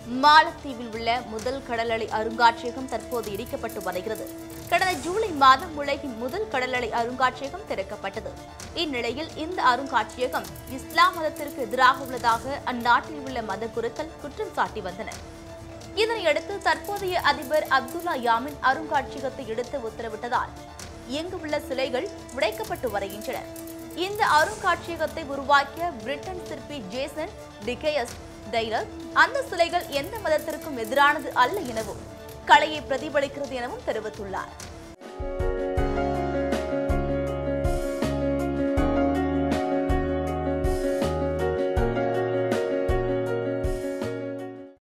மாலத்தீவில் உள்ள முதல் கடலலை அருங்காட்சியகம் தற்போது இடிக்கப்பட்டு வருகிறது கடந்த ஜூலை மாதம் உலகின் முதல் கடலலை அருங்காட்சியகம் திறக்கப்பட்டது இந்நிலையில் இந்த அருங்காட்சியகம் இஸ்லாம் மதத்திற்கு எதிராக உள்ளதாக அந்நாட்டில் உள்ள மத குருக்கள் குற்றம் சாட்டி வந்தனர் இதனையடுத்து தற்போதைய அதிபர் அப்துல்லா யாமின் அருங்காட்சியகத்தை எடுத்து உத்தரவிட்டதால் இங்கு உள்ள சிலைகள் உடைக்கப்பட்டு வருகின்றன இந்த அருங்காட்சியகத்தை உருவாக்கிய பிரிட்டன் சிற்பி ஜேசன் டிகேயஸ் டெய்லர் அந்த சிலைகள் எந்த மதத்திற்கும் எதிரானது அல்ல எனவும் கலையை பிரதிபலிக்கிறது எனவும் தெரிவித்துள்ளார்